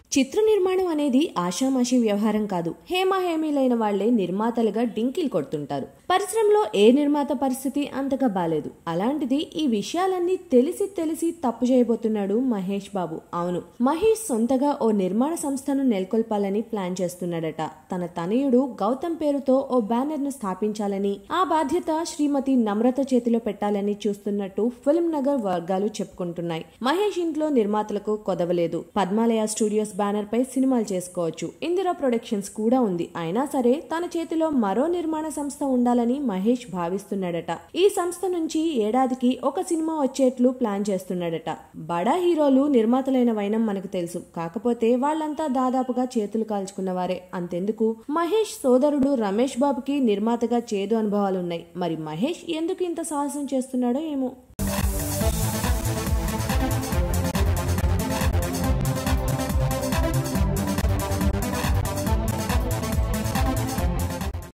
చిత్ర నిర్మాణం అనేది ఆషామాషి వ్యవహారం కాదు హేమాహేమీలైన వాళ్లే నిర్మాతలుగా డింకిల్ కొడుతుంటారు పరిశ్రమలో ఏ నిర్మాత పరిస్థితి అంతగా బాలేదు అలాంటిది ఈ విషయాలన్నీ తెలిసి తెలిసి తప్పు చేయబోతున్నాడు మహేష్ బాబు అవును మహేష్ సొంతగా ఓ నిర్మాణ సంస్థను నెలకొల్పాలని ప్లాన్ చేస్తున్నాడట తన తనయుడు గౌతమ్ పేరుతో ఓ బ్యానర్ ను స్థాపించాలని ఆ బాధ్యత శ్రీమతి నమ్రత చేతిలో పెట్టాలని చూస్తున్నట్టు ఫిల్మ్ నగర్ వర్గాలు చెప్పుకుంటున్నాయి మహేష్ ఇంట్లో నిర్మాతలకు కొదవలేదు పద్మాలయ స్టూడియోస్ బ్యానర్ పై సినిమాలు చేసుకోవచ్చు ఇందిరా ప్రొడక్షన్స్ కూడా ఉంది అయినా సరే తన చేతిలో మరో నిర్మాణ సంస్థ ఉండాలని మహేష్ భావిస్తున్నాడట ఈ సంస్థ నుంచి ఏడాదికి ఒక సినిమా వచ్చేట్లు ప్లాన్ చేస్తున్నాడట బడా హీరోలు నిర్మాతలైన వైనం మనకు తెలుసు కాకపోతే వాళ్ళంతా దాదాపుగా చేతులు కాల్చుకున్నవారే అంతెందుకు మహేష్ సోదరుడు రమేష్ బాబుకి నిర్మాతగా చేదు అనుభవాలున్నాయి మరి మహేష్ ఎందుకు ఇంత సాహసం చేస్తున్నాడో ఏమో